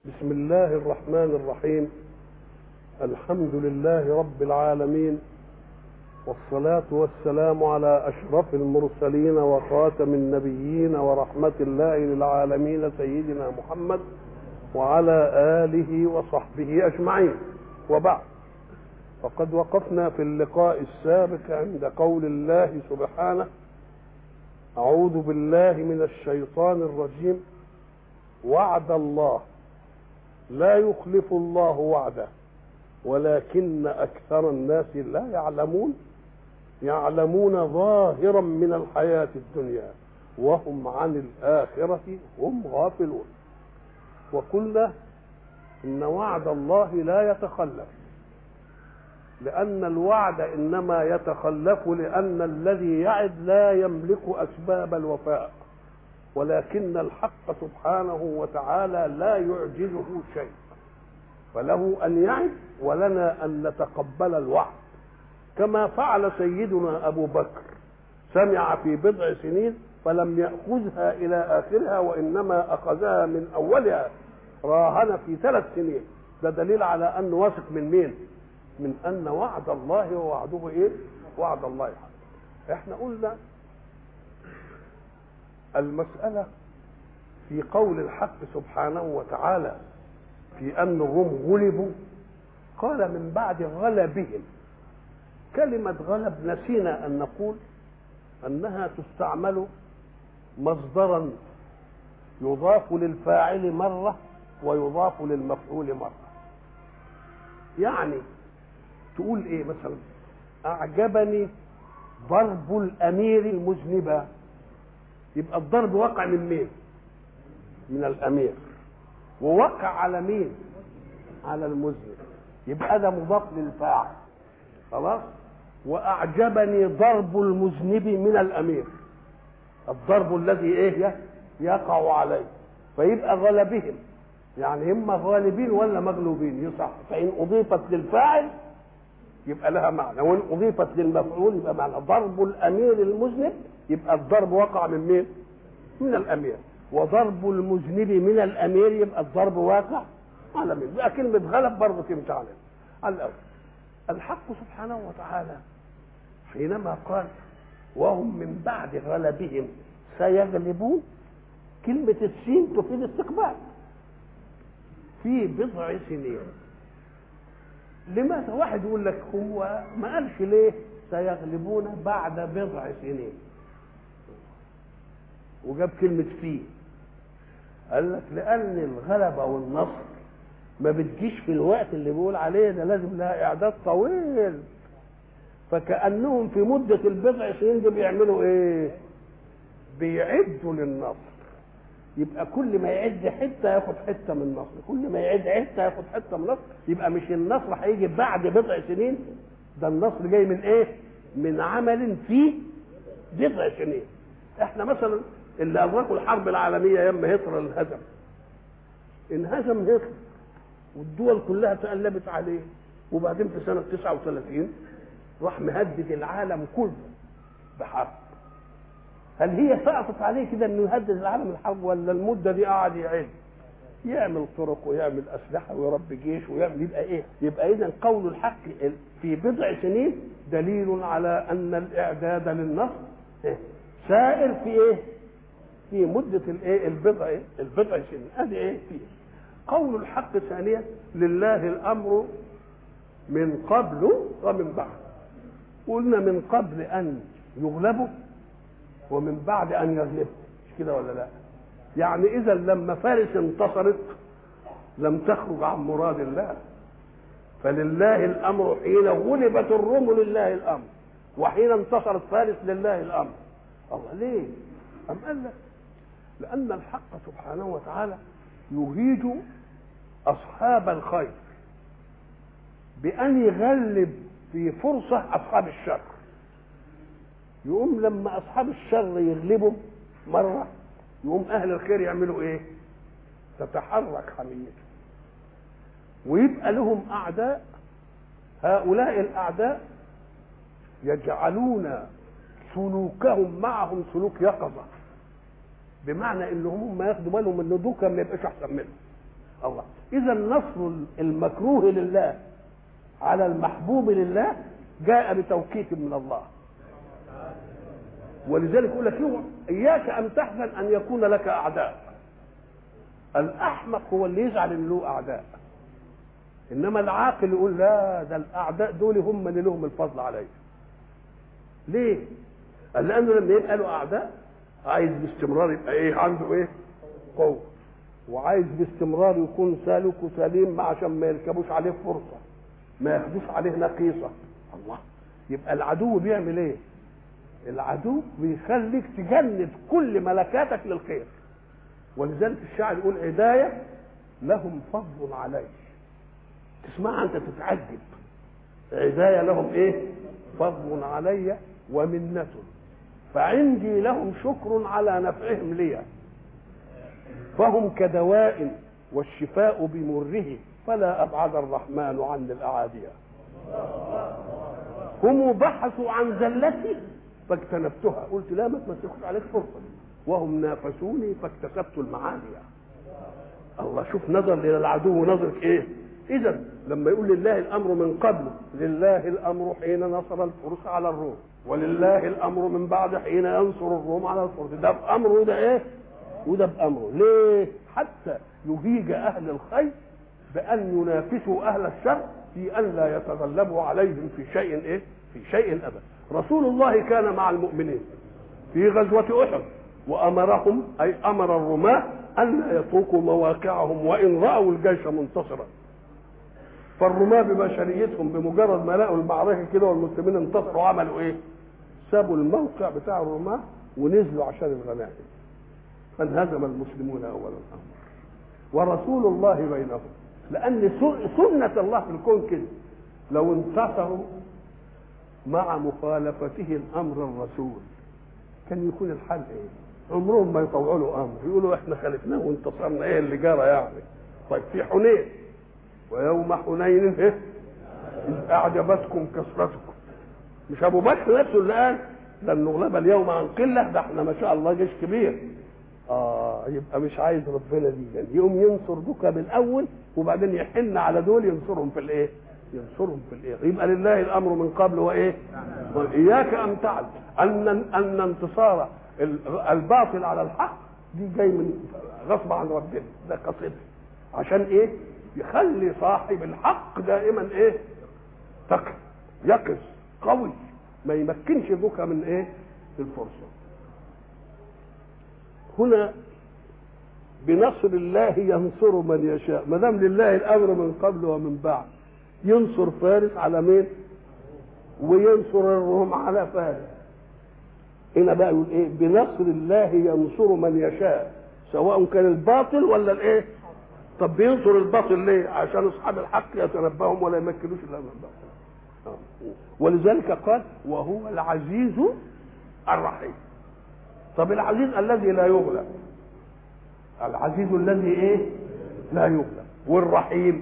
بسم الله الرحمن الرحيم الحمد لله رب العالمين والصلاة والسلام على أشرف المرسلين وخاتم النبيين ورحمة الله للعالمين سيدنا محمد وعلى آله وصحبه أجمعين وبعد فقد وقفنا في اللقاء السابق عند قول الله سبحانه أعوذ بالله من الشيطان الرجيم وعد الله لا يخلف الله وعده ولكن أكثر الناس لا يعلمون يعلمون ظاهرا من الحياة الدنيا وهم عن الآخرة هم غافلون وقلنا إن وعد الله لا يتخلف لأن الوعد إنما يتخلف لأن الذي يعد لا يملك أسباب الوفاء ولكن الحق سبحانه وتعالى لا يعجزه شيء فله أن يعد ولنا أن نتقبل الوعد كما فعل سيدنا أبو بكر سمع في بضع سنين فلم يأخذها إلى آخرها وإنما أخذها من أولها راهن في ثلاث سنين ده دليل على أنه واثق من مين من أن وعد الله ووعده إيه وعد الله حق احنا قلنا المسألة في قول الحق سبحانه وتعالى في أن الروم غلبوا قال من بعد غلبهم كلمة غلب نسينا أن نقول أنها تستعمل مصدرا يضاف للفاعل مرة ويضاف للمفعول مرة يعني تقول ايه مثلا اعجبني ضرب الامير المذنبة يبقى الضرب وقع من مين من الامير ووقع على مين على المذنب يبقى ده مضاف للفاعل خلاص واعجبني ضرب المذنب من الامير الضرب الذي ايه يقع عليه فيبقى غلبهم يعني هم غالبين ولا مغلوبين يصح فان اضيفت للفاعل يبقى لها معنى وان اضيفت للمفعول يبقى معنى ضرب الامير المذنب يبقى الضرب وقع من مين من الامير وضرب المذنب من الامير يبقى الضرب واقع على مين يبقى كلمه غلب برضه تمشي على على الاول الحق سبحانه وتعالى حينما قال وهم من بعد غلبهم سيغلبون كلمة السين تفيد استقبال في بضع سنين لماذا واحد يقول لك هو ما قالش ليه سيغلبون بعد بضع سنين وجاب كلمة فيه قال لك لأن الغلبة والنصر ما بتجيش في الوقت اللي بيقول عليه ده لازم لها إعداد طويل فكأنهم في مدة البضع سنين دي بيعملوا إيه؟ بيعدوا للنصر يبقى كل ما يعد حته ياخد حته من النصر كل ما يعد حته ياخد حته من النصر يبقى مش النصر هيجي بعد بضع سنين ده النصر جاي من ايه من عمل في بضع سنين احنا مثلا اللي ادركوا الحرب العالميه ايام هتلر انهزم انهزم هتلر والدول كلها تقلبت عليه وبعدين في سنه 39 راح مهدد العالم كله بحرب هل هي سقطت عليه كده انه يهدد العالم الحرب ولا المده دي قعد يعد يعمل طرق ويعمل اسلحه ويربي جيش ويعمل يبقى ايه؟ يبقى اذا قول الحق في بضع سنين دليل على ان الاعداد للنصر سائر في ايه؟ في مده الايه؟ البضع البضع سنين ادي ايه؟ فيه قول الحق ثانيا لله الامر من قبل ومن بعد قلنا من قبل ان يغلبوا ومن بعد ان يغلبوا مش كده ولا لا يعني اذا لما فارس انتصرت لم تخرج عن مراد الله فلله الامر حين غلبت الروم لله الامر وحين انتصرت فارس لله الامر الله ليه ام قال لك لان الحق سبحانه وتعالى يهيج اصحاب الخير بان يغلب في فرصه اصحاب الشر يقوم لما اصحاب الشر يغلبوا مره يقوم اهل الخير يعملوا ايه تتحرك حميته ويبقى لهم اعداء هؤلاء الاعداء يجعلون سلوكهم معهم سلوك يقظه بمعنى ان هم ما ياخدوا بالهم ان دول ما يبقاش احسن منهم الله اذا النصر المكروه لله على المحبوب لله جاء بتوقيت من الله ولذلك يقول لك اياك ان تحزن ان يكون لك اعداء الاحمق هو اللي يزعل ان له اعداء انما العاقل يقول لا ده الاعداء دول هم اللي لهم الفضل عليا ليه قال لانه لما يبقى له اعداء عايز باستمرار يبقى ايه عنده ايه قوه وعايز باستمرار يكون سالك وسليم عشان ما يركبوش عليه فرصه ما ياخدوش عليه نقيصه الله يبقى العدو بيعمل ايه العدو بيخليك تجند كل ملكاتك للخير ولذلك الشاعر يقول هدايه لهم فضل علي تسمعها انت تتعجب هدايه لهم ايه فضل علي ومنة فعندي لهم شكر على نفعهم لي فهم كدواء والشفاء بمره فلا أبعد الرحمن عن الأعادية هم بحثوا عن زلتي فاجتنبتها قلت لا ما تمسكوش عليك فرصة وهم نافسوني فاكتسبت المعالي الله شوف نظر للعدو نظرك ايه اذا لما يقول لله الامر من قبل لله الامر حين نصر الفرس على الروم ولله الامر من بعد حين ينصر الروم على الفرس ده بامره وده ايه وده بامره ليه حتى يهيج اهل الخير بان ينافسوا اهل الشر في ان لا يتغلبوا عليهم في شيء ايه في شيء ابدا رسول الله كان مع المؤمنين في غزوه احد وامرهم اي امر الرماه ان لا يتركوا مواقعهم وان راوا الجيش منتصرا فالرماة ببشريتهم بمجرد ما لقوا المعركه كده والمسلمين انتصروا عملوا ايه؟ سابوا الموقع بتاع الرماة ونزلوا عشان الغنائم فانهزم المسلمون اول الامر ورسول الله بينهم لان سنه الله في الكون كده لو انتصروا مع مخالفته الامر الرسول كان يكون الحل ايه؟ عمرهم ما يطوعوا له امر يقولوا احنا خالفناه وانتصرنا ايه اللي جرى يعني طيب في حنين ويوم حنين ايه اذ اعجبتكم كثرتكم مش ابو بكر نفسه اللي قال لن نغلب اليوم عن قله ده احنا ما شاء الله جيش كبير اه يبقى مش عايز ربنا دي يعني يقوم ينصر دوكا بالاول وبعدين يحن على دول ينصرهم في الايه ينصرهم في الايه يبقى لله الامر من قبل وايه واياك ان تعلم ان ان انتصار الباطل على الحق دي جاي من غصب عن ربنا ده قصيده عشان ايه يخلي صاحب الحق دائما ايه تقي يقظ قوي ما يمكنش دوكا من ايه الفرصه هنا بنصر الله ينصر من يشاء ما دام لله الامر من قبل ومن بعد ينصر فارس على مين وينصر الروم على فارس هنا بقى يقول ايه بنصر الله ينصر من يشاء سواء كان الباطل ولا الايه طب بينصر الباطل ليه عشان اصحاب الحق يتنبههم ولا يمكنوش الا من الباطل ولذلك قال وهو العزيز الرحيم طب العزيز الذي لا يغلب العزيز الذي ايه لا يغلب والرحيم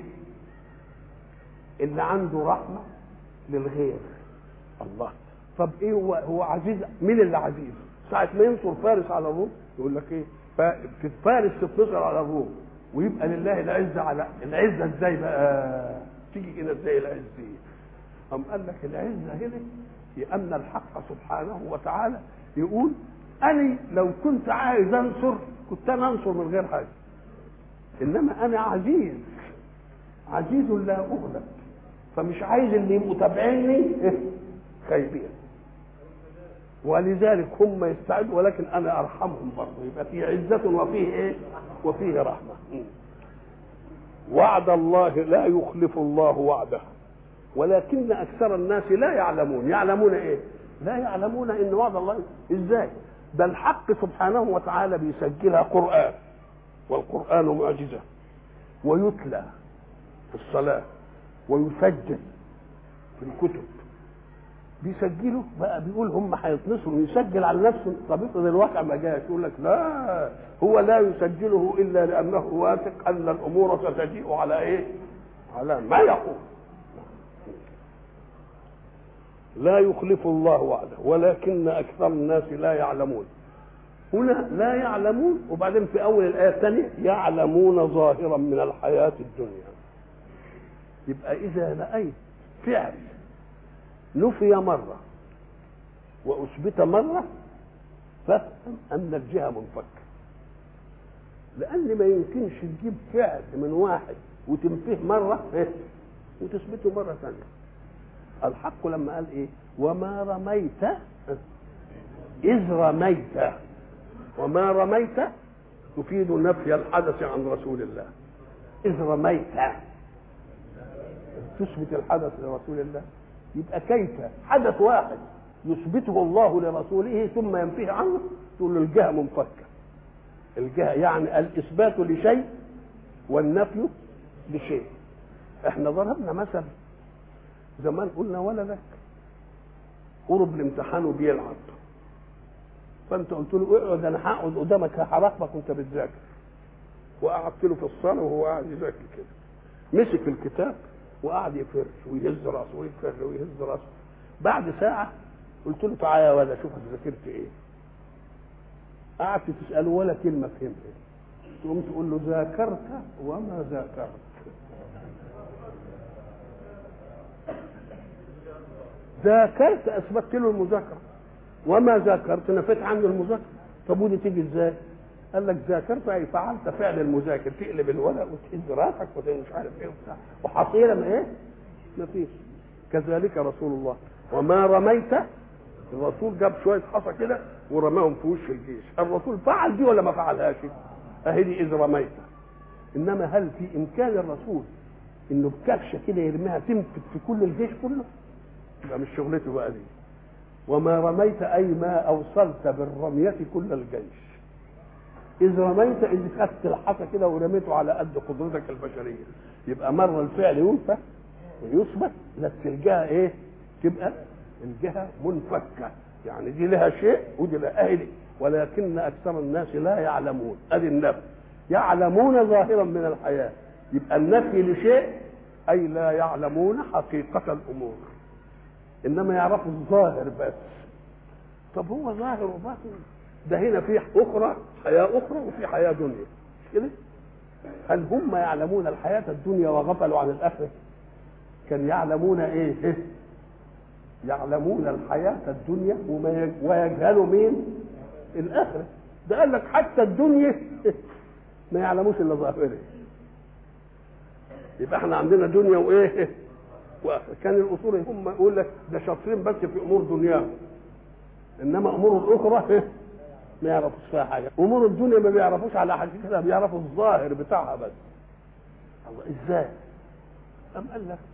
اللي عنده رحمه للغير الله طب ايه هو هو عزيز مين اللي عزيز ساعه ما ينصر فارس على الروم يقول لك ايه في فارس تنتصر على الروم ويبقى لله العزه على العزه ازاي بقى تيجي كده ازاي العزه دي أم قال لك العزه هنا لان الحق سبحانه وتعالى يقول أنا لو كنت عايز أنصر كنت أنا أنصر من غير حاجة إنما أنا عزيز عزيز لا أغلب فمش عايز اللي يبقوا تابعيني خايبين ولذلك هم يستعدوا ولكن أنا أرحمهم برضه يبقى في عزة وفيه إيه؟ وفيه رحمة وعد الله لا يخلف الله وعده ولكن أكثر الناس لا يعلمون يعلمون إيه؟ لا يعلمون ان وعد الله ازاي ده الحق سبحانه وتعالى بيسجلها قران والقران معجزه ويتلى في الصلاه ويسجل في الكتب بيسجلوا بقى بيقول هم هيتنصروا ويسجل على نفسه طب افرض الواقع ما جاش يقول لك لا هو لا يسجله الا لانه واثق ان الامور ستجيء على ايه؟ على ما يقول لا يخلف الله وعده ولكن اكثر الناس لا يعلمون هنا لا يعلمون وبعدين في اول الايه الثانيه يعلمون ظاهرا من الحياه الدنيا يبقى اذا رايت فعل نفي مره واثبت مره فافهم ان الجهه منفكه لان ما يمكنش تجيب فعل من واحد وتنفيه مره إيه؟ وتثبته مره ثانيه الحق لما قال ايه وما رميت اذ رميت وما رميت تفيد نفي الحدث عن رسول الله اذ رميت تثبت الحدث لرسول الله يبقى كيف حدث واحد يثبته الله لرسوله ثم ينفيه عنه تقول له الجهه منفكه الجهه يعني الاثبات لشيء والنفي لشيء احنا ضربنا مثل زمان قلنا ولدك قرب الامتحان وبيلعب فانت قلت له اقعد انا هقعد قدامك هراقبك وانت بتذاكر وقعدت له في الصاله وهو قاعد يذاكر كده مسك الكتاب وقعد يفر ويهز راسه ويفر ويهز راسه بعد ساعه قلت له تعالى يا ولد اشوفك ذاكرت ايه قعدت تساله ولا كلمه فهمتها تقوم تقول له ذاكرت وما ذاكرت ذاكرت اثبتت له المذاكره وما ذاكرت نفيت عنه المذاكره طب ودي تيجي ازاي؟ قال لك ذاكرت اي فعلت فعل المذاكر تقلب الورق وتهز راسك ومش عارف ايه وبتاع وحصيله ما ايه؟ ما فيش كذلك رسول الله وما رميت الرسول جاب شويه حصى كده ورماهم في وش الجيش الرسول فعل دي ولا ما فعلهاش؟ اهي دي اذ رميت انما هل في امكان الرسول انه بكبشه كده يرميها تنفذ في كل الجيش كله؟ يبقى مش شغلته بقى دي وما رميت اي ما اوصلت بالرميه كل الجيش اذ رميت اذ خدت الحصى كده ورميته على قد قدرتك البشريه يبقى مره الفعل ينفى ويثبت بس الجهه ايه تبقى الجهه منفكه يعني دي لها شيء ودي لها اهل ولكن اكثر الناس لا يعلمون ادي النفي يعلمون ظاهرا من الحياه يبقى النفي لشيء اي لا يعلمون حقيقه الامور انما يعرفوا الظاهر بس طب هو ظاهر وباطن ده هنا في اخرى حياه اخرى وفي حياه دنيا مش كده هل هم يعلمون الحياه الدنيا وغفلوا عن الاخره كان يعلمون ايه يعلمون الحياه الدنيا وما ويجهلوا مين الاخره ده قال لك حتى الدنيا ما يعلموش الا ظاهره يبقى احنا عندنا دنيا وايه واخره كان الاصول هم يقول لك ده شاطرين بس في امور دنياهم انما امور الاخرى ما يعرفوش فيها حاجه امور الدنيا ما بيعرفوش على حقيقتها بيعرفوا الظاهر بتاعها بس الله ازاي ام قال لك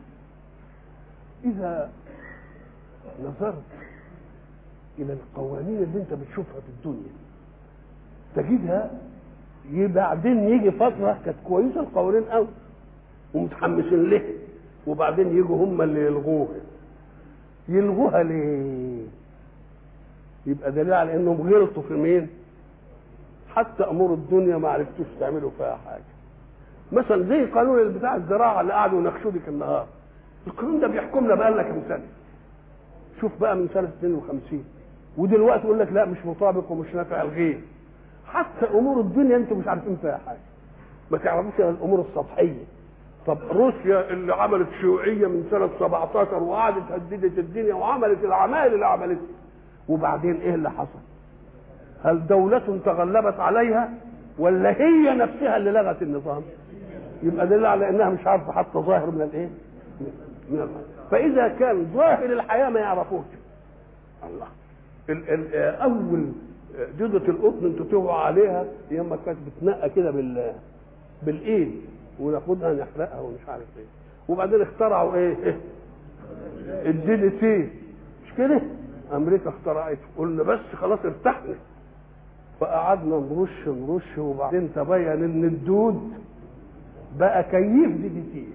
اذا نظرت الى القوانين اللي انت بتشوفها في الدنيا تجدها بعدين يجي فتره كانت كويسه القوانين قوي ومتحمسين لها وبعدين يجوا هم اللي يلغوها يلغوها ليه يبقى دليل على انهم غلطوا في مين حتى امور الدنيا ما عرفتوش تعملوا فيها حاجه مثلا زي قانون بتاع الزراعه اللي قعدوا يناقشوه ديك النهار القانون ده بيحكمنا بقى لنا كام سنه شوف بقى من سنه 52 ودلوقتي يقول لك لا مش مطابق ومش نافع الغيه حتى امور الدنيا انتم مش عارفين فيها حاجه ما تعرفوش الامور السطحيه طب روسيا اللي عملت شيوعيه من سنه 17 وقعدت هددت الدنيا وعملت الاعمال اللي عملتها وبعدين ايه اللي حصل؟ هل دولة تغلبت عليها ولا هي نفسها اللي لغت النظام؟ يبقى دليل على انها مش عارفه حتى ظاهر من الايه؟ من الحياة. فاذا كان ظاهر الحياه ما يعرفوش الله ال ال اول جدة القطن انتوا تقعوا عليها هي ما كانت بتنقى كده بال بالايد وناخدها نحرقها ومش عارف ايه وبعدين اخترعوا ايه, إيه؟ الدي دي تي مش كده امريكا اخترعته قلنا بس خلاص ارتحنا فقعدنا نرش نرش وبعدين تبين ان الدود بقى كيف دي دي تي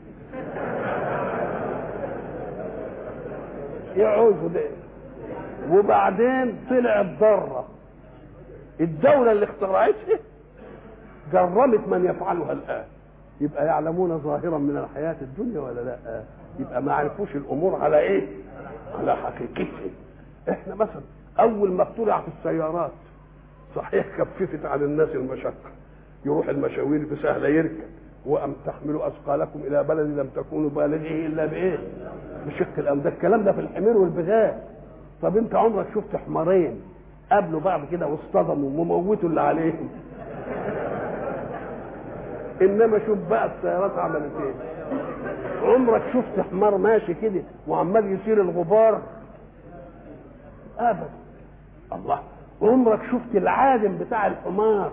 يعوزوا ده وبعدين طلعت ضاره الدوله اللي اخترعتها جرمت من يفعلها الان يبقى يعلمون ظاهرا من الحياه الدنيا ولا لا يبقى ما عرفوش الامور على ايه على حقيقتها احنا مثلا اول ما اخترع في السيارات صحيح خففت عن الناس المشقه يروح المشاوير بسهله يركب وأم تحملوا أثقالكم إلى بلد لم تكونوا بالغيه إلا بإيه؟ بشق الأم ده الكلام ده في الحمير والبغال طب أنت عمرك شفت حمارين قابلوا بعض كده واصطدموا وموتوا اللي عليهم انما شوف بقى السيارات عملت ايه عمرك شفت حمار ماشي كده وعمال يثير الغبار ابدا الله عمرك شفت العادم بتاع الحمار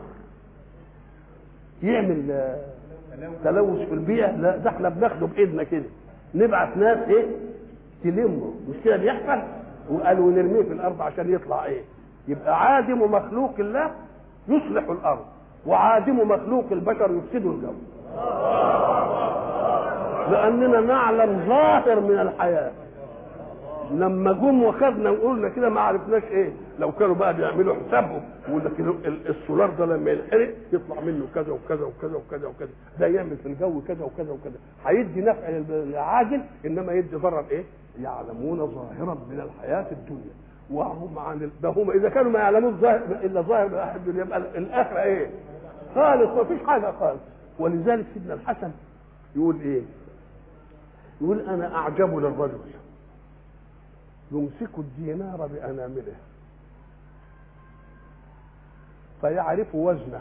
يعمل تلوث في البيئه لا ده احنا بناخده بايدنا كده نبعت ناس ايه تلمه مش كده بيحصل وقالوا نرميه في الارض عشان يطلع ايه يبقى عادم مخلوق الله يصلح الارض وعادم مخلوق البشر يفسد الجو لاننا نعلم ظاهر من الحياه لما جم وخدنا وقلنا كده ما عرفناش ايه لو كانوا بقى بيعملوا حسابهم ويقول لك السولار ده لما ينحرق يطلع منه كذا وكذا وكذا وكذا وكذا ده يعمل في الجو كذا وكذا وكذا هيدي نفع للعاجل انما يدي ضرر ايه؟ يعلمون ظاهرا من الحياه الدنيا وهم عن ده هم اذا كانوا ما يعلمون ظاهر الا ظاهر من الحياه الدنيا يبقى الاخره ايه؟ خالص ما فيش حاجه خالص ولذلك سيدنا الحسن يقول ايه؟ يقول انا اعجب للرجل يمسك الدينار بأنامله فيعرف وزنه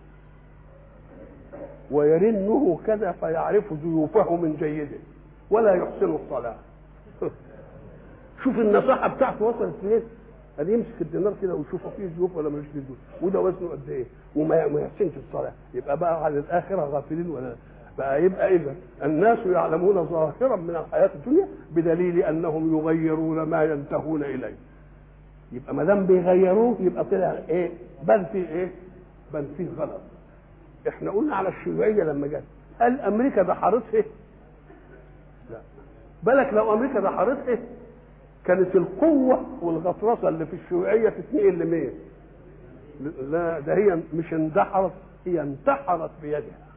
ويرنه كذا فيعرف ضيوفه من جيده ولا يحسن الصلاة شوف النصيحة بتاعته وصلت فين قال يمسك الدينار كده ويشوفه فيه ضيوف ولا مش فيه ضيوف وده وزنه قد ايه وما يحسنش الصلاة يبقى بقى على الآخرة غافلين ولا بقى يبقى اذا الناس يعلمون ظاهرا من الحياه الدنيا بدليل انهم يغيرون ما ينتهون اليه يبقى ما دام بيغيروه يبقى طلع ايه بل في ايه بل فيه غلط احنا قلنا على الشيوعيه لما جت قال امريكا دحرتها لا بالك لو امريكا دحرتها كانت القوه والغطرسه اللي في الشيوعيه تتنقل لمين لا ده هي مش اندحرت هي انتحرت بيدها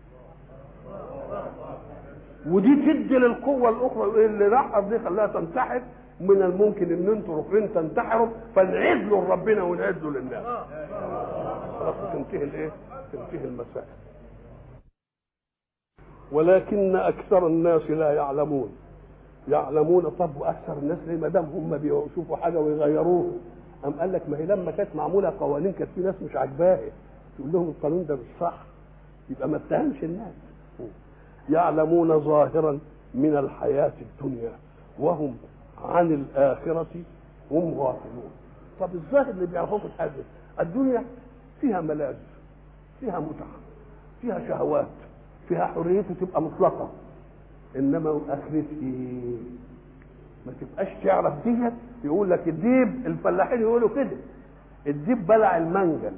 ودي تدي للقوه الاخرى اللي لحظ دي خلاها تنتحر من الممكن ان انتوا ركبين تنتحروا فنعيد له لربنا ونعيد له للناس خلاص تنتهي الايه؟ تنتهي المسائل ولكن اكثر الناس لا يعلمون يعلمون طب واكثر الناس ليه ما دام هم بيشوفوا حاجه ويغيروها قام قال لك ما هي لما كانت معموله قوانين كانت في ناس مش عاجباها تقول لهم القانون ده مش صح يبقى ما اتهمش الناس يعلمون ظاهرا من الحياة الدنيا وهم عن الآخرة هم غافلون طب الظاهر اللي بيعرفوه في الحياة الدنيا فيها ملاذ فيها متعة فيها شهوات فيها حريته تبقى مطلقة إنما آخرتي ما تبقاش تعرف ديت يقول لك الديب الفلاحين يقولوا كده الديب بلع المنجل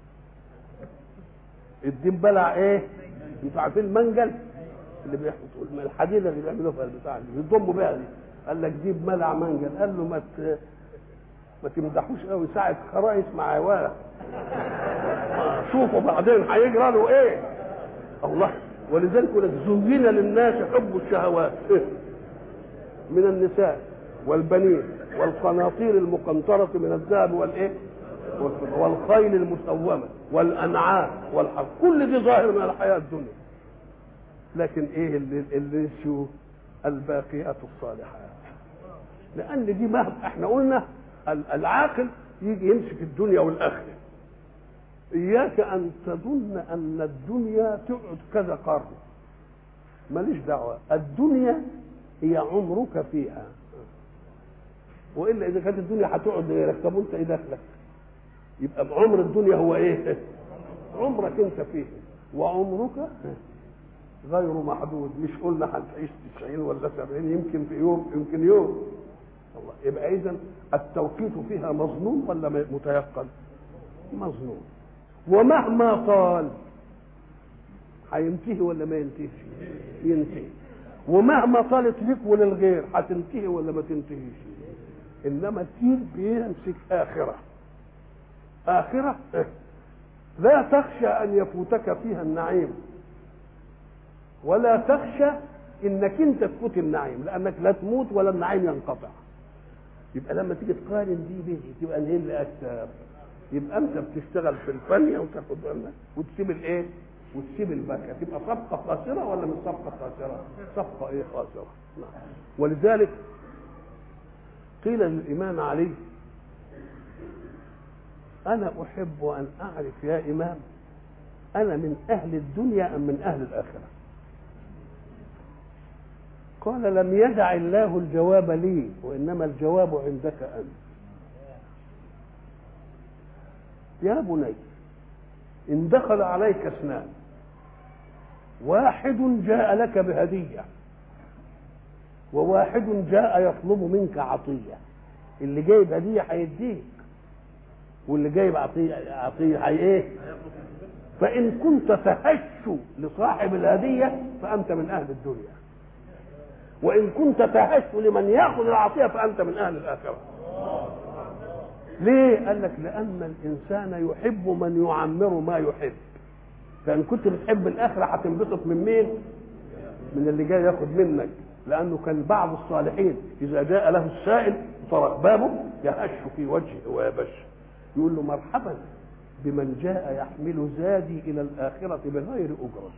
الديب بلع ايه؟ انتوا عارفين المنجل اللي بيحطوا الحديده اللي بيعملوها في البتاع اللي بيضموا بيها دي قال لك جيب ملع منجل قال له ما ما تمدحوش قوي ساعه خرايس مع عوالة شوفوا بعدين هيجرى له ايه الله ولذلك يقول لك زين للناس حب الشهوات من النساء والبنين والقناطير المقنطرة من الذهب والايه والخيل المسومة والأنعام والحرث كل دي ظاهر من الحياة الدنيا لكن ايه اللي, اللي شو الباقيات الصالحات لان دي مهما احنا قلنا العاقل يجي يمسك الدنيا والاخره اياك ان تظن ان الدنيا تقعد كذا قرن ماليش دعوه الدنيا هي عمرك فيها والا اذا كانت الدنيا هتقعد غيرك طب انت ايه دخلك يبقى عمر الدنيا هو ايه عمرك انت فيه وعمرك غير محدود مش قلنا هتعيش 90 ولا 70 يمكن في يوم يمكن يوم الله يبقى اذا التوقيت فيها مظنون ولا متيقن مظنون ومهما طال هينتهي ولا ما ينتهيش ينتهي ومهما طالت لك وللغير هتنتهي ولا ما تنتهيش انما الدين بيمسك اخره اخره لا تخشى ان يفوتك فيها النعيم ولا تخشى انك انت تفوت النعيم لانك لا تموت ولا النعيم ينقطع يبقى لما تيجي تقارن دي به تبقى ايه اللي اكثر يبقى انت بتشتغل في الفنية وتاخد بالك وتسيب الايه وتسيب البكا تبقى صفقة خاسرة ولا مش صفقة خاسرة صفقة ايه خاسرة نعم. ولذلك قيل للإمام علي أنا أحب أن أعرف يا إمام أنا من أهل الدنيا أم من أهل الآخرة قال لم يدع الله الجواب لي وإنما الجواب عندك أنت يا بني إن دخل عليك اثنان واحد جاء لك بهدية وواحد جاء يطلب منك عطية اللي جايب هدية هيديك واللي جايب عطية عطية هي ايه فإن كنت تهش لصاحب الهدية فأنت من أهل الدنيا وإن كنت تهش لمن يأخذ العطية فأنت من أهل الآخرة ليه؟ قال لك لأن الإنسان يحب من يعمر ما يحب فإن كنت بتحب الآخرة هتنبسط من مين؟ من اللي جاي ياخد منك لأنه كان بعض الصالحين إذا جاء له السائل طرق بابه يهش في وجهه ويبش يقول له مرحبا بمن جاء يحمل زادي إلى الآخرة بغير أجرة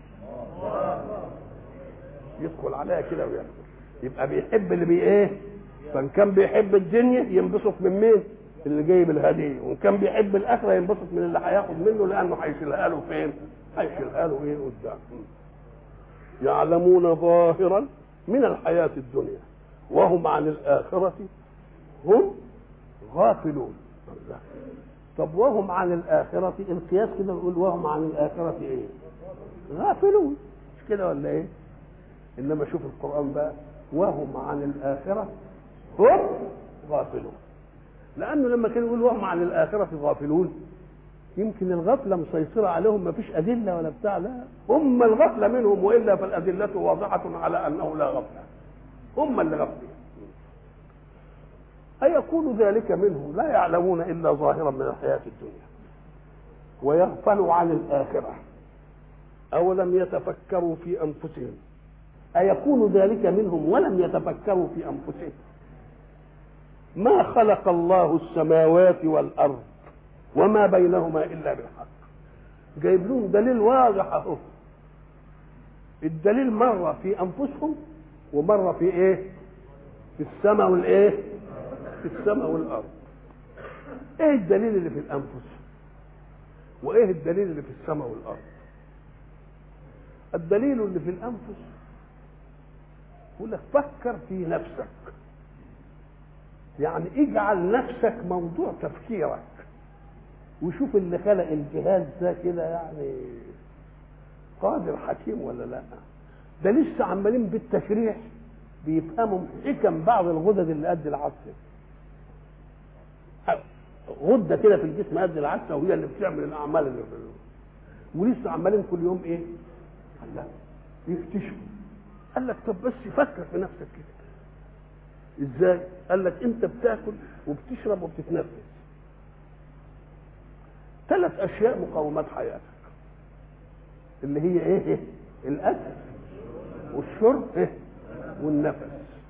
يدخل عليها كده وياخد يبقى بيحب اللي بي ايه فان كان بيحب الدنيا ينبسط من مين اللي جايب الهديه وان كان بيحب الاخره ينبسط من اللي هياخد منه لانه هيشيلها له فين هيشيلها له ايه قدام يعلمون ظاهرا من الحياه الدنيا وهم عن الاخره هم غافلون طب وهم عن الاخره القياس كده نقول وهم عن الاخره ايه غافلون مش كده ولا ايه انما شوف القران بقى وهم عن الآخرة هم غافلون لأنه لما كان يقول وهم عن الآخرة غافلون يمكن الغفلة مسيطرة عليهم ما فيش أدلة ولا بتاع لا هم الغفلة منهم وإلا فالأدلة واضحة على أنه لا غفلة هم اللي غفلين أيكون ذلك منهم لا يعلمون إلا ظاهرا من الحياة الدنيا ويغفلوا عن الآخرة أولم يتفكروا في أنفسهم أيكون ذلك منهم ولم يتفكروا في أنفسهم ما خلق الله السماوات والأرض وما بينهما إلا بالحق جايب لهم دليل واضح أهو الدليل مرة في أنفسهم ومرة في إيه؟ في السماء والإيه؟ في السماء والأرض إيه الدليل اللي في الأنفس؟ وإيه الدليل اللي في السماء والأرض؟ الدليل اللي في الأنفس يقول لك فكر في نفسك يعني اجعل نفسك موضوع تفكيرك وشوف اللي خلق الجهاز ده كده يعني قادر حكيم ولا لا ده لسه عمالين بالتشريح بيفهموا حكم بعض الغدد اللي قد العدسه غده كده في الجسم قد العدسه وهي اللي بتعمل الاعمال اللي في ولسه عمالين كل يوم ايه؟ لا يكتشفوا قال لك طب بس فكر في نفسك كده ازاي قال لك انت بتاكل وبتشرب وبتتنفس ثلاث اشياء مقومات حياتك اللي هي ايه الاكل والشرب إيه؟ والنفس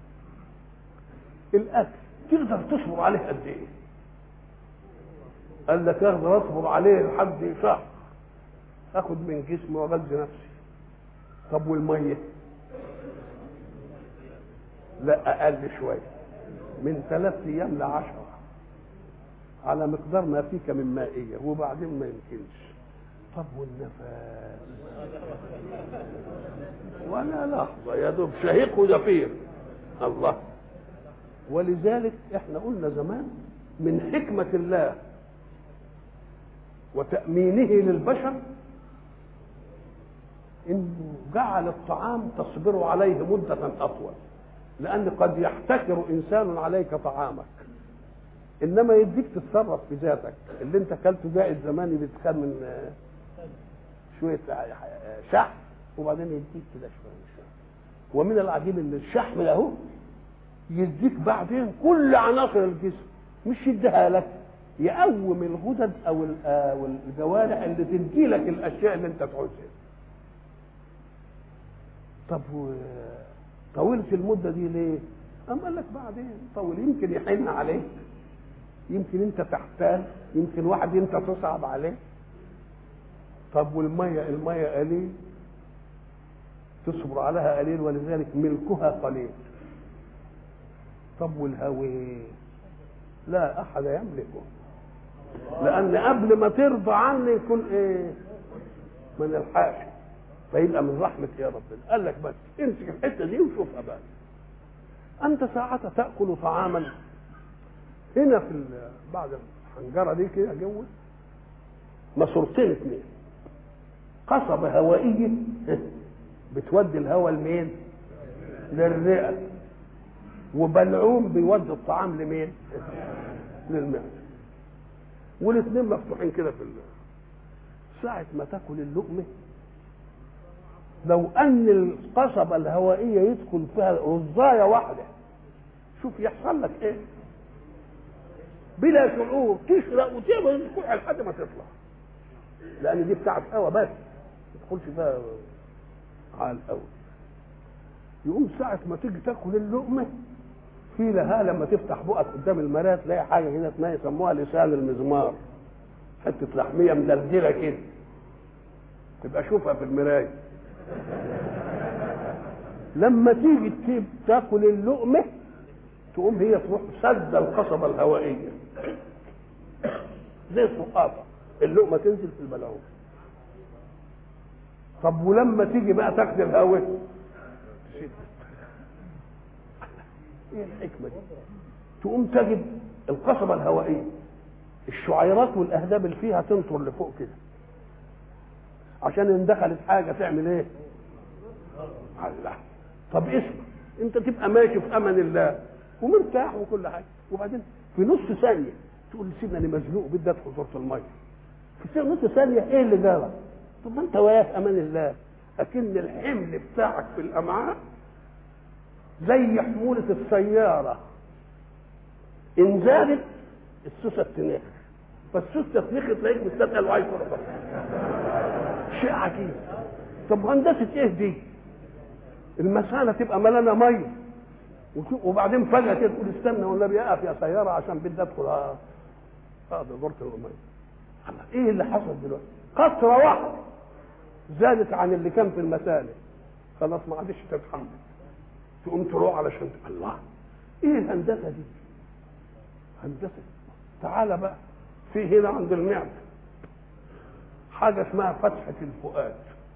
الاكل تقدر تصبر عليه قد ايه قال لك اقدر اصبر عليه لحد شهر اخد من جسمي واغذي نفسي طب والميه لا اقل شويه من ثلاث ايام لعشرة على مقدار ما فيك من مائيه وبعدين ما يمكنش طب والنفس ولا لحظه يا دوب شهيق وزفير الله ولذلك احنا قلنا زمان من حكمه الله وتأمينه للبشر انه جعل الطعام تصبر عليه مدة أطول لأن قد يحتكر إنسان عليك طعامك إنما يديك تتصرف في ذاتك اللي أنت أكلته زائد زماني بيتخان من شوية شحم وبعدين يديك كده شوية من الشحم ومن العجيب إن الشحم ده هو يديك بعدين كل عناصر الجسم مش يديها لك يقوم الغدد او الجوارح اللي تدي لك الاشياء اللي انت تعوزها طب طولت المده دي ليه؟ قام قال لك بعدين طول يمكن يحن عليك يمكن انت تحتال يمكن واحد انت تصعب عليه طب والميه الميه قليل تصبر عليها قليل ولذلك ملكها قليل طب والهوي لا احد يملكه لان قبل ما ترضى عني يكون ايه من الحاش فيبقى من رحمة يا ربنا قال لك بس امسك الحتة دي وشوفها بقى أنت ساعتها تأكل طعاما هنا في ال- بعد الحنجرة دي كده جوه ماسورتين اثنين قصبة هوائية بتودي الهواء لمين؟ للرئة وبلعوم بيودي الطعام لمين؟ للمعدة والاثنين مفتوحين كده في ال- ساعة ما تاكل اللقمة لو أن القصبة الهوائية يدخل فيها رزاية واحدة شوف يحصل لك إيه بلا شعور تشرق وتعمل الكحة لحد ما تطلع لأن دي بتاعت هوا بس ما تدخلش فيها على الأول يقوم ساعة ما تيجي تاكل اللقمة في لها لما تفتح بقك قدام المراية تلاقي حاجة كده اسمها يسموها لسان المزمار حتة لحمية مدلدلة كده تبقى شوفها في المراية لما تيجي تجيب تاكل اللقمة تقوم هي تروح سد القصبة الهوائية زي السقاطة اللقمة تنزل في البلعوم طب ولما تيجي بقى تاكل الهواء تشد ايه الحكمة دي تقوم تجد القصبة الهوائية الشعيرات والاهداب اللي فيها تنطر لفوق كده عشان ان دخلت حاجه تعمل ايه الله طب اسمع انت تبقى ماشي في امان الله ومرتاح وكل حاجه وبعدين في نص ثانيه تقول سيدنا انا مزنوق بدي ادخل دورة الميه في نص ثانيه ايه اللي جرى طب ما انت وياه في امان الله اكن الحمل بتاعك في الامعاء زي حمولة السيارة إن زادت السوسة تنخ فالسوسة تنخ تلاقيك مستثقل وعايز تروح شيء عجيب طب هندسة ايه دي؟ المسألة تبقى ملانة مية وت- وبعدين فجأة كده تقول استنى والنبي يقف يا سيارة عشان بدي ادخل اه اه دورة المية الله، ايه اللي حصل دلوقتي؟ قطرة واحدة زادت عن اللي كان في المسالك خلاص ما عادش تتحمل تقوم تروح علشان الله ايه الهندسة دي؟ هندسة تعالى بقى في هنا عند المعدة حاجة اسمها فتحة الفؤاد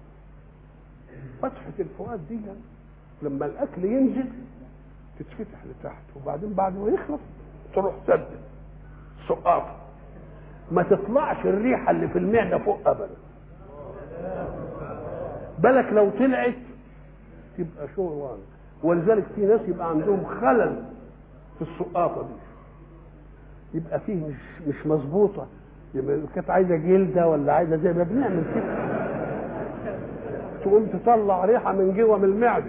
فتحة الفؤاد دي لما الأكل ينزل تتفتح لتحت وبعدين بعد ما يخلص تروح سد سقاطة ما تطلعش الريحة اللي في المعدة فوق أبدا بالك لو طلعت تبقى شغل ولذلك في ناس يبقى عندهم خلل في السقاطة دي يبقى فيه مش مش مظبوطة يبقى كانت عايزة جلدة ولا عايزة زي ما بنعمل كده تقوم تطلع ريحة من جوه من المعدة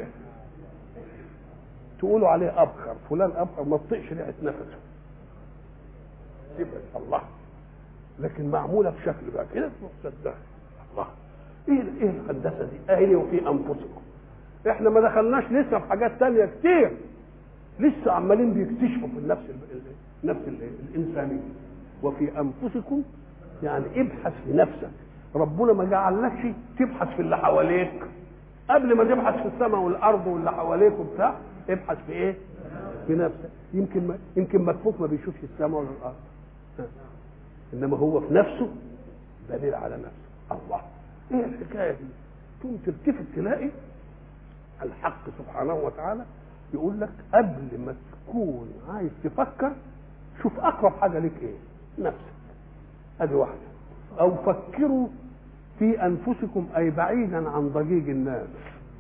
تقولوا عليه أبخر فلان أبخر ما تطيقش ريحة نفسه يبقى الله لكن معمولة بشكل بقى كده تروح سدها الله ايه ايه الهندسة دي؟ اهلي وفي انفسكم احنا ما دخلناش لسه في حاجات تانية كتير لسه عمالين بيكتشفوا في النفس ال- ال- النفس ال- الانسانيه وفي انفسكم يعني ابحث في نفسك ربنا ما جعلكش تبحث في اللي حواليك قبل ما تبحث في السماء والارض واللي حواليك وبتاع ابحث في ايه؟ في نفسك يمكن ما يمكن مكفوف ما بيشوفش السماء ولا الارض ها. انما هو في نفسه دليل على نفسه الله ايه الحكايه دي؟ تقوم تلتفت تلاقي الحق سبحانه وتعالى يقول لك قبل ما تكون عايز تفكر شوف اقرب حاجه ليك ايه نفسك ادي واحده او فكروا في انفسكم اي بعيدا عن ضجيج الناس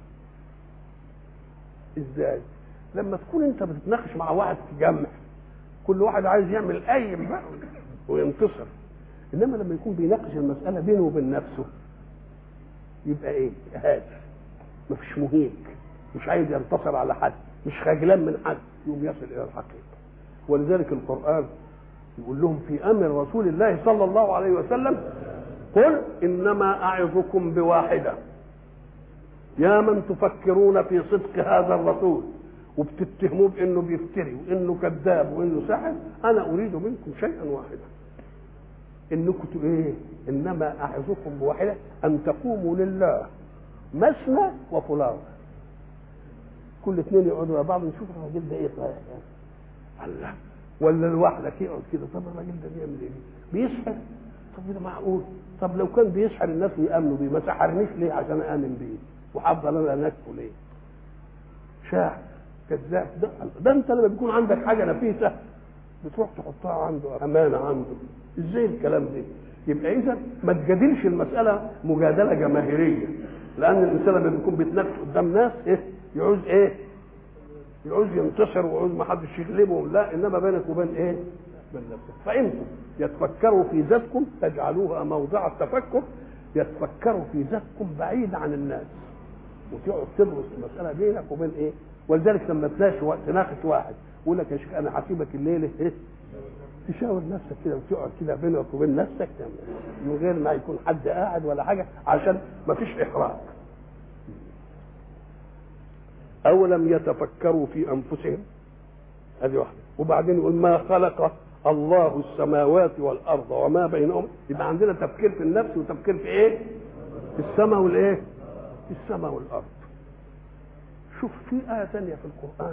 ازاي لما تكون انت بتتناقش مع واحد في جمع كل واحد عايز يعمل قايم بقى وينتصر انما لما يكون بيناقش المساله بينه وبين نفسه يبقى ايه هادي مفيش مهيج مش عايز ينتصر على حد مش خجلان من حد يقوم يصل الى الحقيقه ولذلك القران يقول لهم في امر رسول الله صلى الله عليه وسلم قل انما اعظكم بواحده يا من تفكرون في صدق هذا الرسول وبتتهموه بانه بيفتري وانه كذاب وانه ساحر انا اريد منكم شيئا واحدا انكم ايه انما اعظكم بواحده ان تقوموا لله مثنى وفلان كل اثنين يقعدوا مع بعض نشوف الراجل ده ايه صحيح يعني الله ولا لوحدك يقعد كده طب الراجل ده بيعمل ايه بيسحر طب ده معقول طب لو كان بيسحر الناس ويامنوا بيه ما سحرنيش ليه عشان امن بيه وحافظ انا نكفه ليه شاعر كذاب ده, ده انت لما بيكون عندك حاجه نفيسه بتروح تحطها عنده امانه عنده ازاي الكلام ده يبقى اذا ما تجادلش المساله مجادله جماهيريه لان الانسان لما بيكون بيتنافس قدام ناس ايه يعوز ايه يعوز ينتصر ويعوز ما حدش يغلبه لا انما بينك وبين ايه بين نفسك فانتم يتفكروا في ذاتكم تجعلوها موضع التفكر يتفكروا في ذاتكم بعيد عن الناس وتقعد تدرس المساله بينك وبين ايه ولذلك لما تناقش تناقش واحد يقول لك يا شيخ انا هسيبك الليله ايه تشاور نفسك كده وتقعد كده بينك وبين نفسك من غير ما يكون حد قاعد ولا حاجه عشان ما فيش احراج اولم يتفكروا في انفسهم هذه واحده وبعدين يقول ما خلق الله السماوات والارض وما بينهما يبقى عندنا تفكير في النفس وتفكير في ايه في السماء والايه في السماء والارض شوف في آية ثانية في القرآن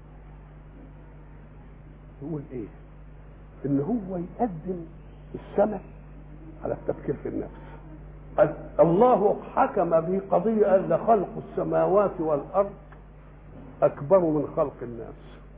يقول إيه؟ إن هو يقدم السماء على التفكير في النفس. الله حكم في قضية أن خلق السماوات والأرض أكبر من خلق الناس.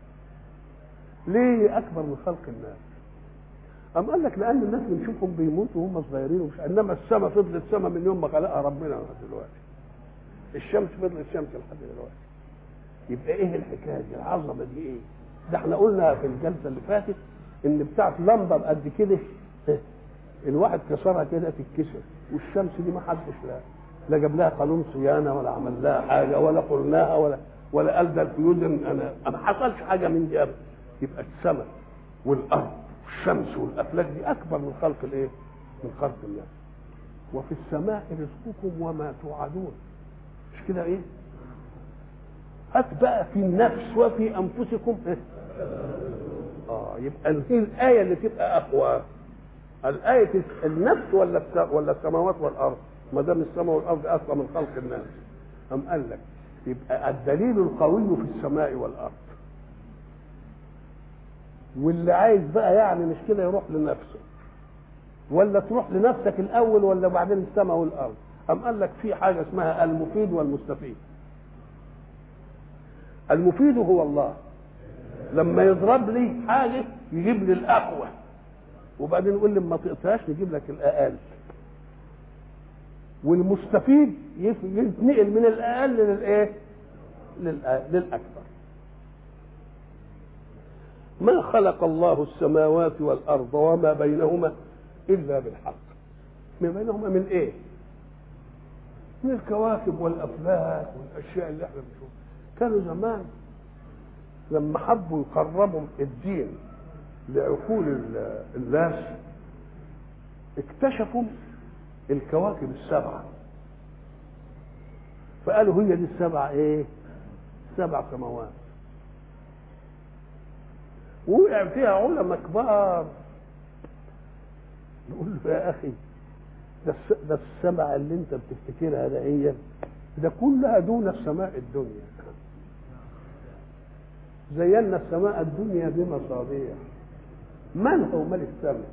ليه أكبر من خلق الناس؟ أم قال لك لأن الناس بنشوفهم بيموتوا وهم صغيرين ومش إنما السماء فضلت سماء من يوم ما خلقها ربنا لحد دلوقتي. الشمس فضلت شمس لحد دلوقتي. يبقى ايه الحكايه دي العظمه دي ايه ده احنا قلنا في الجلسه اللي فاتت ان بتاعت لمبه بقد كده الواحد كسرها كده تتكسر والشمس دي ما حدش لا لا جاب لها قانون صيانه ولا عمل لها حاجه ولا قلناها ولا ولا قال ده القيود انا ما حصلش حاجه من دي ابدا يبقى السماء والارض والشمس والافلاك دي اكبر من خلق الايه؟ من خلق الناس وفي السماء رزقكم وما توعدون مش كده ايه؟ هات بقى في النفس وفي انفسكم اه يبقى هي الايه اللي تبقى اقوى الايه النفس ولا ولا السماوات والارض ما دام السماء والارض اقوى من خلق الناس ام قال لك يبقى الدليل القوي في السماء والارض واللي عايز بقى يعني مش كده يروح لنفسه ولا تروح لنفسك الاول ولا بعدين السماء والارض ام قال لك في حاجه اسمها المفيد والمستفيد المفيد هو الله لما يضرب لي حاجه يجيب لي الاقوى وبعدين يقول لي ما تقطعش نجيب لك الاقل والمستفيد يتنقل من الاقل للايه للاكثر ما خلق الله السماوات والارض وما بينهما الا بالحق ما بينهما من ايه من الكواكب والافلاك والاشياء اللي احنا بنشوفها كانوا زمان لما حبوا يقربوا الدين لعقول الناس اكتشفوا الكواكب السبعة فقالوا هي دي السبع ايه سبع سماوات وقع فيها علماء كبار نقول له يا اخي ده ده السبع اللي انت بتفتكرها ده هي ده كلها دون السماء الدنيا زينا السماء الدنيا بمصابيح مالها ومال السماء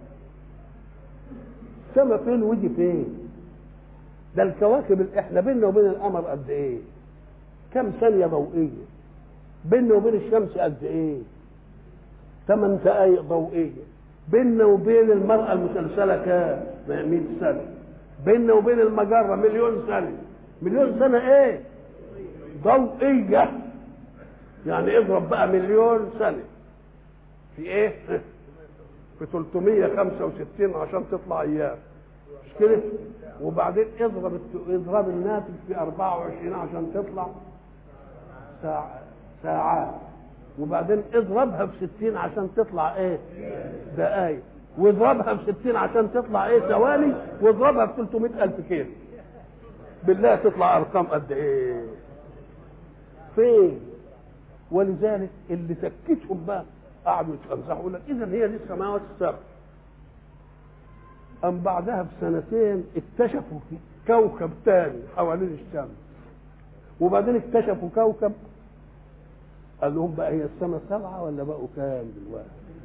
السماء فين ودي فين ده الكواكب اللي احنا بيننا وبين القمر قد ايه كم ثانيه ضوئيه بيننا وبين الشمس قد ايه ثمان دقائق ضوئيه بيننا وبين المرأة المسلسلة كام 100 سنة بيننا وبين المجرة مليون سنة مليون سنة ايه ضوئية يعني اضرب بقى مليون سنة في ايه في 365 عشان تطلع ايام مش كده وبعدين اضرب اضرب الناتج في 24 عشان تطلع ساعة ساعات وبعدين اضربها في 60 عشان تطلع ايه دقايق واضربها في 60 عشان تطلع ايه ثواني واضربها في 300 ألف كيلو بالله تطلع ارقام قد ايه فين ولذلك اللي سكتهم بقى قعدوا يتفزعوا يقول لك اذا هي دي السماوات السبع أم بعدها بسنتين اكتشفوا كوكب تاني حوالين الشمس وبعدين اكتشفوا كوكب قال لهم بقى هي السماء سبعة ولا بقوا كام دلوقتي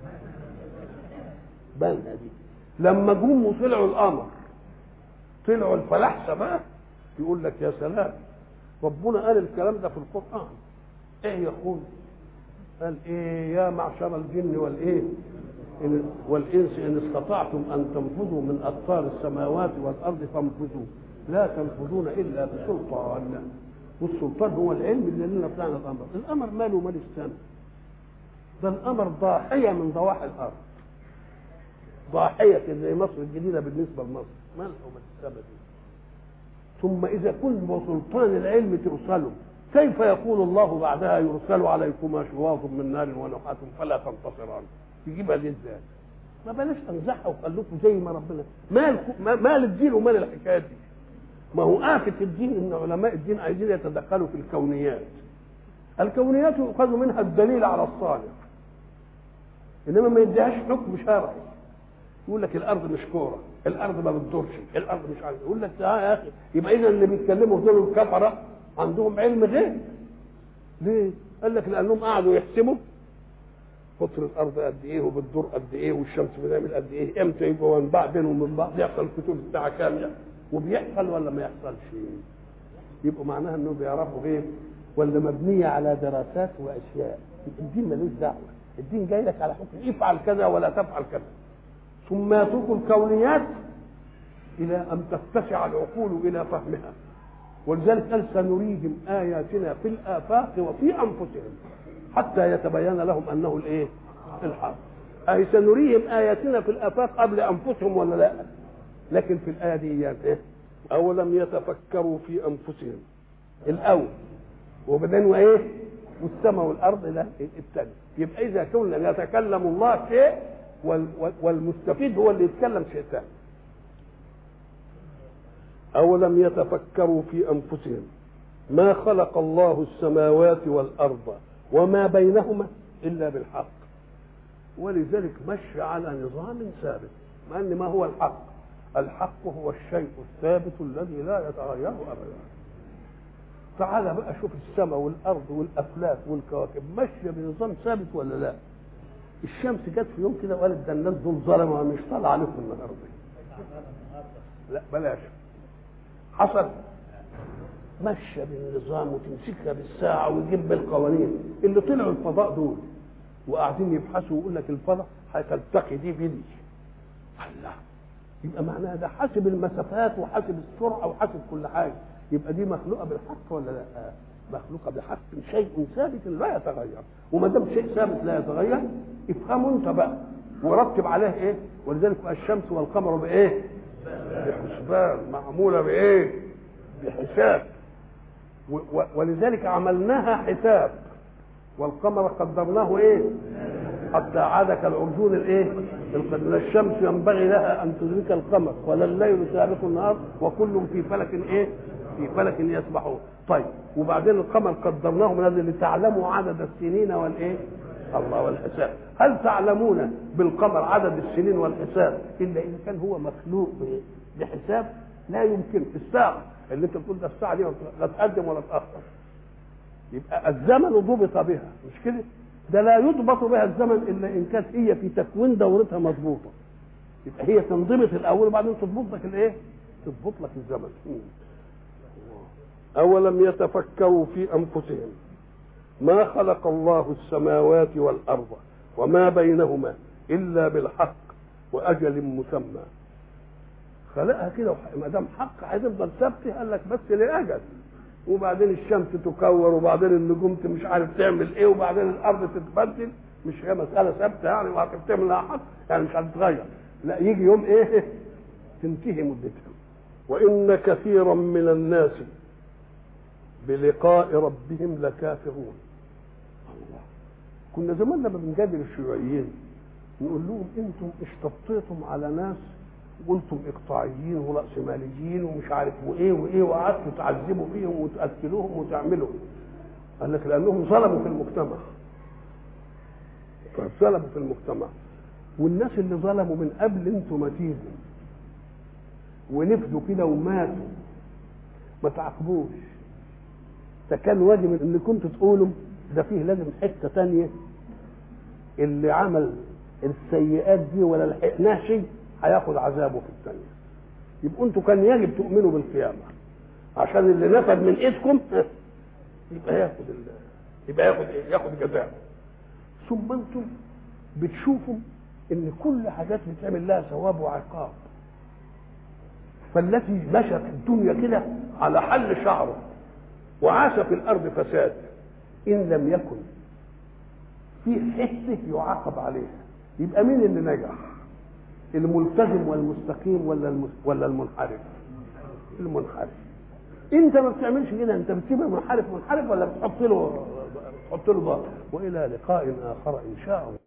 بالنا دي لما جم وطلعوا القمر طلعوا الفلاحسة بقى يقول لك يا سلام ربنا قال الكلام ده في القرآن ايه يقول قال ايه يا معشر الجن والايه إن والانس ان استطعتم ان تنفذوا من اقطار السماوات والارض فانفذوا لا تنفذون الا بسلطان والسلطان هو العلم اللي لنا طلعنا الامر الامر ماله مال السماء ده الامر ضاحيه من ضواحي الارض ضاحيه زي مصر الجديده بالنسبه لمصر مالها ومال السماء دي ثم اذا كنت بسلطان العلم توصلوا كيف يقول الله بعدها يرسل عليكما شواظ من نار ونحاس فلا تنتصران يجيبها دي ازاي ما بلاش تنزحها وخلوكم زي ما ربنا مال مال الدين ومال الحكايات دي ما هو آفة الدين ان علماء الدين عايزين يتدخلوا في الكونيات الكونيات يؤخذ منها الدليل على الصالح انما ما يديهاش حكم شرعي يقول لك الارض مش كوره الارض ما بتدورش الارض مش عارف يقول لك اه يا اخي يبقى اذا اللي بيتكلموا دول الكفره عندهم علم غير ليه؟ قال لك لانهم قعدوا يحسبوا قطر الارض قد ايه وبتدور قد ايه والشمس بتعمل قد ايه امتى يبقى وانباع بينهم وبين بعض يحصل كتب الساعه كام يعني وبيحصل ولا ما يحصلش يبقوا معناها انهم بيعرفوا ايه ولا مبنيه على دراسات واشياء الدين ملوش دعوه الدين جاي لك على حكم افعل كذا ولا تفعل كذا ثم يترك الكونيات الى ان تتسع العقول الى فهمها ولذلك قال سنريهم اياتنا في الافاق وفي انفسهم حتى يتبين لهم انه الايه الحق اي سنريهم اياتنا في الافاق قبل انفسهم ولا لا لكن في الايه دي يعني ايه اولم يتفكروا في انفسهم الاول وبعدين وايه والسماء والارض لا الثاني يبقى اذا كنا يتكلم الله شيء والمستفيد هو اللي يتكلم شيء ثاني أولم يتفكروا في أنفسهم ما خلق الله السماوات والأرض وما بينهما إلا بالحق ولذلك مشي على نظام ثابت مع أن ما هو الحق الحق هو الشيء الثابت الذي لا يتغير أبدا تعال بقى شوف السماء والأرض والأفلاك والكواكب ماشية بنظام ثابت ولا لا الشمس جت في يوم كده وقالت ده الناس دول ظلموا مش طالع عليكم النهارده لا بلاش حصل ماشيه بالنظام وتمسكها بالساعه ويجيب بالقوانين اللي طلعوا الفضاء دول وقاعدين يبحثوا ويقول لك الفضاء هتلتقي دي بدي الله يبقى معناها ده حاسب المسافات وحاسب السرعه وحاسب كل حاجه يبقى دي مخلوقه بالحق ولا لا؟ مخلوقه بحق شيء ثابت لا يتغير وما دام شيء ثابت لا يتغير افهمه انت بقى ورتب عليه ايه ولذلك الشمس والقمر بايه بحسبان معموله بايه بحساب ولذلك عملناها حساب والقمر قدرناه ايه حتى عاد كالعرجون الايه لا الشمس ينبغي لها ان تدرك القمر ولا الليل سابق النهار وكل في فلك ايه في فلك يسبحون طيب وبعدين القمر قدرناه من هذا لتعلموا عدد السنين والايه الله والحساب هل تعلمون بالقمر عدد السنين والحساب الا اذا كان هو مخلوق بحساب لا يمكن في الساعه اللي انت بتقول ده الساعه دي لا تقدم ولا تاخر يبقى الزمن ضبط بها مش كده ده لا يضبط بها الزمن الا ان كانت هي في تكوين دورتها مضبوطه يبقى هي تنضبط الاول وبعدين تضبط لك الايه تضبط لك الزمن أولم يتفكروا في أنفسهم ما خلق الله السماوات والأرض وما بينهما إلا بالحق وأجل مسمى خلقها كده ما دام حق هتفضل ثابته قال لك بس لأجل وبعدين الشمس تكور وبعدين النجوم مش عارف تعمل ايه وبعدين الارض تتبدل مش هي مساله ثابته يعني وهتعمل لها حق يعني مش هتتغير لا يجي يوم ايه تنتهي مدتها وان كثيرا من الناس بلقاء ربهم لكافرون الله كنا زمان لما بنجادل الشيوعيين نقول لهم انتم اشتطيتم على ناس وانتم اقطاعيين وراسماليين ومش عارف وايه وايه وقعدتوا تعذبوا فيهم وتقتلوهم وتعملوا قال لك لانهم ظلموا في المجتمع ظلموا في المجتمع والناس اللي ظلموا من قبل انتوا ما تيجوا ونفدوا كده وماتوا ما تعاقبوش ده كان واجب ان كنتوا تقولوا ده فيه لازم حته تانية اللي عمل السيئات دي ولا لحقناه شيء هياخد عذابه في الثانيه يبقوا انتوا كان يجب تؤمنوا بالقيامه عشان اللي نفد من ايدكم يبقى ياخد ال... يبقى ياخد ايه؟ ياخد جزاءه ثم انتم بتشوفوا ان كل حاجات بتعمل لها ثواب وعقاب فالتي مشت في الدنيا كده على حل شعره وعاش في الارض فساد ان لم يكن في حته يعاقب عليها يبقى مين اللي نجح الملتزم والمستقيم ولا المس... ولا المنحرف المنحرف انت ما بتعملش كده انت بتسيب المنحرف منحرف ولا بتحط له بتحط له ضغط والى لقاء اخر ان شاء الله